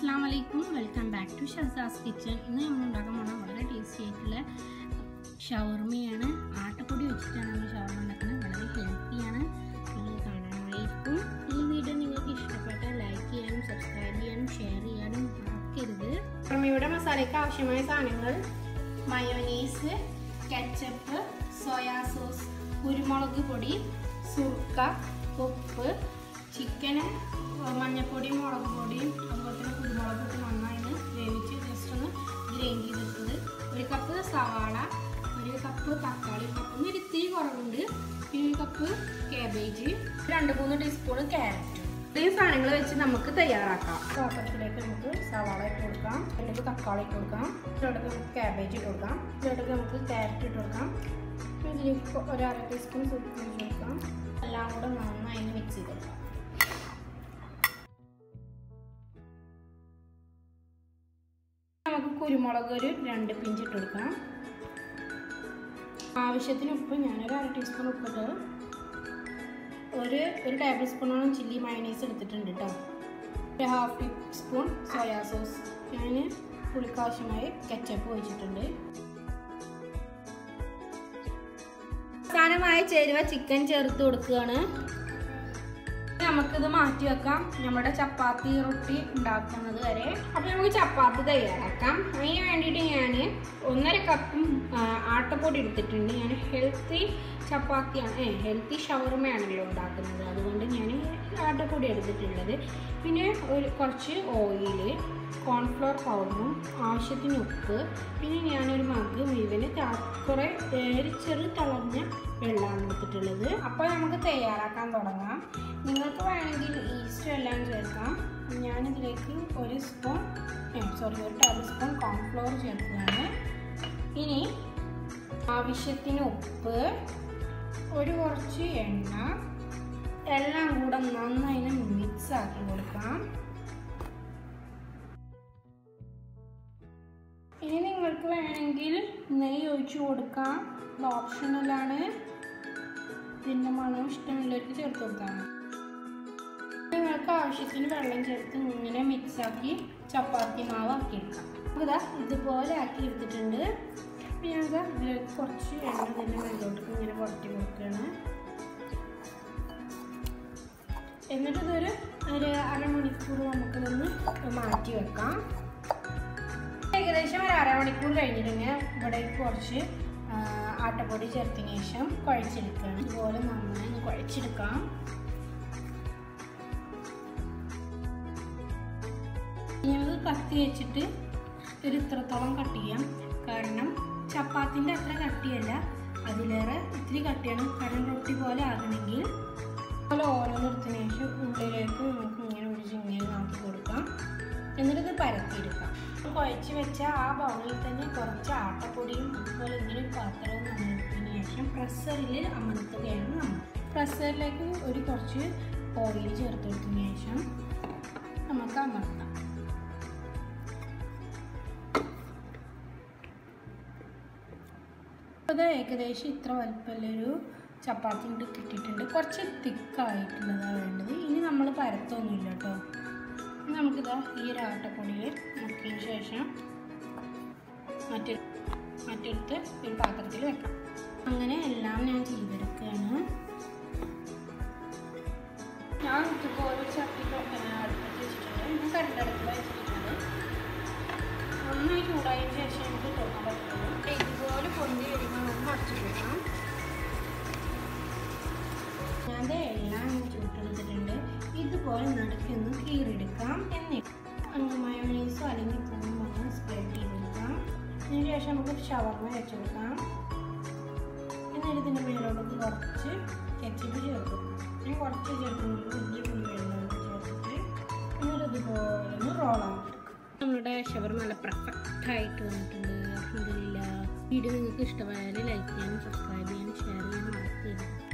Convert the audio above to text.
അസ്സാം വലൈക്കും welcome back to ഷസാസ് കിച്ചൺ ഇന്ന് നമ്മൾ ഉണ്ടാക്കാൻ പോണ വളരെ ടേസ്റ്റി ആയിട്ടുള്ള ഷവർമയാണ് ആട്ടപ്പൊടി വെച്ചിട്ടാണ് നമ്മൾ ഷവർമ ഉണ്ടാക്കുന്നത് വളരെ ഹെൽത്തിയാണ് നിങ്ങൾ കാണാനായിരിക്കും ഈ വീഡിയോ നിങ്ങൾക്ക് ഇഷ്ടപ്പെട്ടാൽ ലൈക്ക് ചെയ്യാനും സബ്സ്ക്രൈബ് ചെയ്യാനും ഷെയർ ചെയ്യാനും മറക്കരുത് ഷവർമയുടെ മസാലയ്ക്ക് ആവശ്യമായ സാധനങ്ങൾ മയോനീസ് കെച്ചപ്പ് സോയാ സോസ് കുരുമുളക് പൊടി സുർക്ക ഉപ്പ് ചിക്കന് മഞ്ഞൾപ്പൊടിയും മുളക് പൊടിയും അതുപോലെ തന്നെ കുരുമുളക് ഇട്ട് നന്നായി ഒന്ന് വേവിച്ച് ജസ്റ്റ് ഒന്ന് ഗ്രൈൻഡ് ചെയ്തെടുത്തത് ഒരു കപ്പ് സവാള ഒരു കപ്പ് തക്കാളി കപ്പ് ഒരു ഇത്തിരി കുറവുണ്ട് പിന്നെ ഒരു കപ്പ് കാബേജ് രണ്ട് മൂന്ന് ടീസ്പൂൺ ക്യാരറ്റ് ഇത്രയും സാധനങ്ങൾ വെച്ച് നമുക്ക് തയ്യാറാക്കാം പാത്രത്തിലേക്ക് നമുക്ക് സവാള ഇട്ട് കൊടുക്കാം ഇതിലേക്ക് തക്കാളി ഇട്ട് കൊടുക്കാം ഇതിലേക്ക് നമുക്ക് കാബേജ് ഇട്ട് കൊടുക്കാം ഇതിലേക്ക് നമുക്ക് ക്യാരറ്റ് ഇട്ട് കൊടുക്കാം ഇതിലേക്ക് ഒരു അര ടീസ്പൂൺ സൂപ്പ് ഒഴിച്ച് കൊടുക്കാം എല്ലാം കൂടെ നന്നായി മിക്സ് ചെയ്ത് കൊടുക്കാം നമുക്ക് കുരുമുളക് ഒരു രണ്ട് പിഞ്ച് ഇട്ട് കൊടുക്കാം ആവശ്യത്തിന് ഉപ്പ് ഞാനൊരു അര ടീസ്പൂൺ ഉപ്പിട്ട് ഒരു ഒരു ടേബിൾ സ്പൂണോളം ചില്ലി മയണൈസ് എടുത്തിട്ടുണ്ട് കേട്ടോ ഒരു ഹാഫ് ടീസ്പൂൺ സോയാ സോസ് ഞാൻ പുളിക്കാവശ്യമായി കെച്ചപ്പ് ഒഴിച്ചിട്ടുണ്ട് അവസാനമായി ചേരുവ ചിക്കൻ ചേർത്ത് കൊടുക്കുകയാണ് നമുക്കിത് മാറ്റി വെക്കാം നമ്മുടെ ചപ്പാത്തി റൊട്ടി ഉണ്ടാക്കുന്നത് വരെ അപ്പോൾ നമുക്ക് ചപ്പാത്തി തയ്യാറാക്കാം അതിന് വേണ്ടിയിട്ട് ഞാൻ ഒന്നര കപ്പും ആട്ടപ്പൊടി എടുത്തിട്ടുണ്ട് ഞാൻ ഹെൽത്തി ചപ്പാത്തിയാണ് ഏ ഹെൽത്തി ഷവർമയാണല്ലോ ഉണ്ടാക്കുന്നത് അതുകൊണ്ട് ഞാൻ ആട്ടപ്പൊടി എടുത്തിട്ടുള്ളത് പിന്നെ ഒരു കുറച്ച് ഓയിൽ കോൺഫ്ലോർ പൗഡറും ആവശ്യത്തിന് ഉപ്പ് പിന്നെ ഞാനൊരു മഗ് മുഴുവന് കുറേ ഒരു ചെറു തിളഞ്ഞ വെള്ളമാണ് എടുത്തിട്ടുള്ളത് അപ്പോൾ നമുക്ക് തയ്യാറാക്കാൻ തുടങ്ങാം നിങ്ങൾക്ക് വേണമെങ്കിൽ ഈസ്റ്റ് എല്ലാം ചേർക്കാം ഞാനിതിലേക്ക് ഒരു സ്പൂൺ സോറി ഒരു ടേബിൾ സ്പൂൺ കോൺഫ്ലോർ ചേർക്കുകയാണ് ഇനി ആവശ്യത്തിന് ഉപ്പ് ഒരു കുറച്ച് എണ്ണ എല്ലാം കൂടെ നന്നായി മിക്സ് ആക്കി കൊടുക്കാം ഇനി നിങ്ങൾക്ക് വേണമെങ്കിൽ നെയ്യ് ഒഴിച്ചു കൊടുക്കാം ഇത് ഓപ്ഷണലാണ് ഇതിൻ്റെ മണം ഇഷ്ടമുള്ളവർക്ക് ചേർത്ത് കൊടുക്കാം നിങ്ങൾക്ക് ആവശ്യത്തിന് വെള്ളം ചേർത്ത് ഇങ്ങനെ മിക്സാക്കി ചപ്പാത്തി മാവ് ആക്കി എടുക്കാം ഇതാ ഇതുപോലെ ആക്കി എടുത്തിട്ടുണ്ട് ഞങ്ങൾക്ക് ഇതിലേക്ക് കുറച്ച് എണ്ണ തന്നെ മേലോട്ട് ഇങ്ങനെ പുറത്തി കൊടുക്കുകയാണ് എന്നിട്ട് ഇതൊരു ഒരു അരമണിക്കൂർ നമുക്കിതൊന്ന് മാറ്റി വെക്കാം ഏകദേശം ഒരു അരമണിക്കൂർ കഴിഞ്ഞിട്ടുണ്ടെങ്കിൽ ഇവിടെ കുറച്ച് ആട്ടപ്പൊടി ചേർത്തതിന് ശേഷം കുഴച്ചെടുക്കുകയാണ് ഇതുപോലെ നന്നായി കുഴച്ചെടുക്കാം ഞങ്ങൾക്ക് കത്തി വെച്ചിട്ട് ഒരു ഇത്രത്തോളം കട്ട് ചെയ്യാം കാരണം ചപ്പാത്തിൻ്റെ അത്ര കട്ടിയല്ല അതിലേറെ ഇത്തിരി കട്ടിയാണ് കാരണം റൊട്ടി പോലെ ആകണമെങ്കിൽ അതുപോലെ ഓരോന്നെടുത്തതിന് ശേഷം ഉള്ളിലേക്ക് നമുക്ക് ഇങ്ങനെ പിടിച്ച് ഇങ്ങനെ ആക്കി കൊടുക്കാം എന്നിട്ട് ഇത് പരത്തിയെടുക്കാം കുഴച്ച് വെച്ച ആ ബൗളിൽ തന്നെ കുറച്ച് ആട്ടപ്പൊടിയും അതുപോലെ ഇങ്ങനെ ഒരു പാത്രവും നമ്മൾ എടുത്തതിന് ശേഷം പ്രസ്സറിൽ അമർത്തുകയാണ് നമ്മൾ പ്രസ്സറിലേക്ക് ഒരു കുറച്ച് ഓയിൽ ചേർത്ത് കൊടുത്തതിന് ശേഷം നമുക്ക് അമർത്താം അത് ഏകദേശം ഇത്ര വലിപ്പമുള്ളൊരു ചപ്പാത്തി ഇട്ട് കിട്ടിയിട്ടുണ്ട് കുറച്ച് തിക്കായിട്ടുള്ളതാണ് വേണ്ടത് ഇനി നമ്മൾ പരത്തൊന്നുമില്ല കേട്ടോ നമുക്കിതാ ഈ ഒരു ആട്ടപ്പൊടിയിൽ മുക്കിയതിന് ശേഷം മറ്റൊരു മറ്റെടുത്ത് ഒരു പാത്രത്തിൽ വെക്കാം അങ്ങനെ എല്ലാം ഞാൻ ചെയ്തെടുക്കുകയാണ് ഞാൻ ഇതുപോലെ ഒരു ചട്ടി അടുപ്പത്ത് വെച്ചിട്ടുണ്ട് ഞാൻ കരണ്ടടുപ്പിൽ വെച്ചിട്ടുണ്ട് നന്നായി ചൂടായതിനു ശേഷം എനിക്ക് തുറക്കാൻ പറ്റുള്ളൂ ഇതുപോലെ പൊന്തി വരുമ്പോൾ നമുക്ക് അടച്ചു വെക്കാം ഞാൻ എല്ലാം ചുട്ടെടുത്തിട്ടുണ്ട് ഇതുപോലെ നടുക്കൊന്ന് കീറിയെടുക്കാം എന്നിട്ട് അങ്ങ് മയോണീസോ അല്ലെങ്കിൽ പൂമ്പൊന്ന് സ്പ്രെഡ് ചെയ്തെടുക്കാം അതിന് ശേഷം നമുക്ക് ഷവർമ വെച്ച് കൊടുക്കാം എന്നിട്ട് ഇതിൻ്റെ മേലോട്ട് കുറച്ച് കെച്ചപ്പ് ചേർക്കും ഞാൻ കുറച്ച് ചേർക്കുന്നുള്ളൂ വലിയ പുളി വെള്ളം ചേർത്തിട്ട് എന്നിട്ട് ഇതുപോലെ ഒന്ന് റോളാക്കി നമ്മുടെ ഷവർമ നല്ല പെർഫെക്റ്റ് ആയിട്ട് വന്നിട്ടുണ്ട് അലഹമില്ല വീഡിയോ നിങ്ങൾക്ക് ഇഷ്ടമായാൽ ലൈക്ക് ചെയ്യാനും സബ്സ്ക്രൈബ് ചെയ്യാനും ഷെയർ ചെയ്യാനും മറക്കരുത്